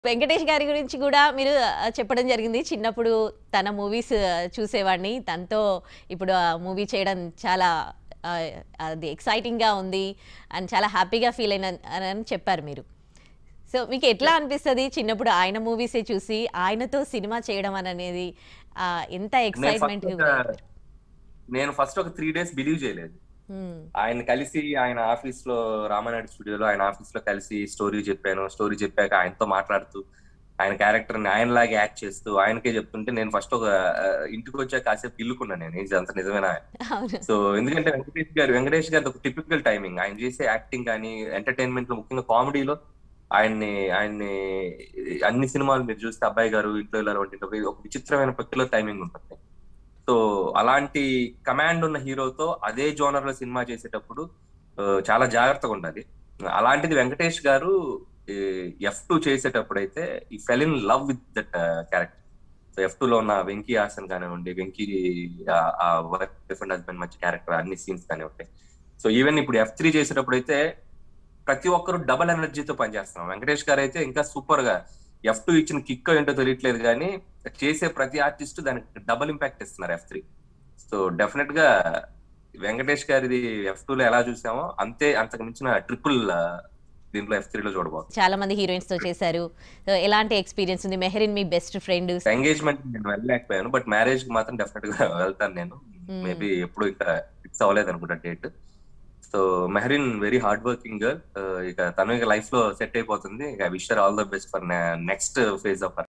వెంకటేష్ గారి గురించి కూడా మీరు ఆ, చెప్పడం జరిగింది చిన్నప్పుడు తన మూవీస్ చూసేవాడిని తనతో ఇప్పుడు ఆ మూవీ చేయడం చాలా ఆ, అది ఎక్సైటింగ్గా ఉంది అండ్ చాలా హ్యాపీగా ఫీల్ అయిన అని చెప్పారు మీరు సో మీకు ఎట్లా అనిపిస్తుంది చిన్నప్పుడు ఆయన మూవీసే చూసి ఆయనతో సినిమా చేయడం అని అనేది ఆ, ఎంత నేను ఎక్సైట్మెంట్ ఫస్ట్ ఒక నేను ఫస్ట్ ఒక త్రీ డేస్ బిలీవ్ చేయలేదు ఆయన కలిసి ఆయన ఆఫీస్ లో రామానాయుడు స్టూడియోలో ఆయన ఆఫీస్ లో కలిసి స్టోరీ చెప్పాను స్టోరీ చెప్పాక ఆయనతో మాట్లాడుతూ ఆయన క్యారెక్టర్ ని ఆయనలాగే యాక్ట్ చేస్తూ ఆయనకే చెప్తుంటే నేను ఫస్ట్ ఒక ఆ, ఇంటికి వచ్చాక కాసేపు ఇల్లుకున్నాను నేను ఇది అంత నిజమేనా అవును సో ఎందుకంటే వెంకటేష్ గారు వెంకటేష్ గారి ఒక టిపికల్ టైమింగ్ ఆయన చేసే యాక్టింగ్ కానీ ఎంటర్టైన్మెంట్ లో ముఖ్యంగా కామెడీలో ఆయన్ని ఆయన్ని అన్ని సినిమాలు మీరు చూస్తే అబ్బాయి గారు ఇంట్లో ఇలా వంటి ఒక విచిత్రమైన పెక్యులర్ టైమింగ్ ఉంటుంది సో అలాంటి కమాండ్ ఉన్న హీరోతో అదే జోనర్ లో సినిమా చేసేటప్పుడు ఆ, చాలా జాగ్రత్తగా ఉండాలి అలాంటిది వెంకటేష్ గారు ఎఫ్ టూ చేసేటప్పుడు అయితే ఈ fell in love with that character so F two లో ఉన్న వెంకీ హాసన్ కానివ్వండి వెంకీ ఆ వైఫ్ అండ్ హస్బెండ్ మంచి క్యారెక్టర్ అన్ని సీన్స్ కానివ్వండి సో ఈవెన్ ఇప్పుడు ఎఫ్ త్రీ చేసేటప్పుడు అయితే ప్రతి ఒక్కరు డబల్ ఎనర్జీతో పనిచేస్తున్నాం వెంకటేష్ గారు అయితే ఇంకా సూపర్ గా ఎఫ్ టూ ఇచ్చిన కిక్ ఏంటో తెలియట్లేదు కానీ చేసే ప్రతి ఆర్టిస్ట్ దానికి డబుల్ ఇంపాక్ట్ ఇస్తున్నారు ఎఫ్ త్రీ సో డెఫినెట్ గా వెంకటేష్ గారిది ఎఫ్ టూ లో ఎలా చూసామో అంతే అంతకు మించిన ట్రిపుల్ దీంట్లో ఎఫ్ త్రీ లో చూడబోతుంది చాలా మంది హీరోయిన్స్ తో చేశారు సో ఎలాంటి ఎక్స్పీరియన్స్ ఉంది మెహరిన్ మీ బెస్ట్ ఫ్రెండ్ ఎంగేజ్మెంట్ నేను వెళ్ళలేకపోయాను బట్ మ్యారేజ్ కి మాత్రం డెఫినెట్ గా వెళ్తాను నేను Hmm. మేబీ ఎప్పుడు ఇంకా ఫిక్స్ అవ్వలేదు అనుకుంటా date so Mehreen very hard working girl ఇక తను ఇక లైఫ్ లో సెట్ అయిపోతుంది ఇక wish her all the best for next phase of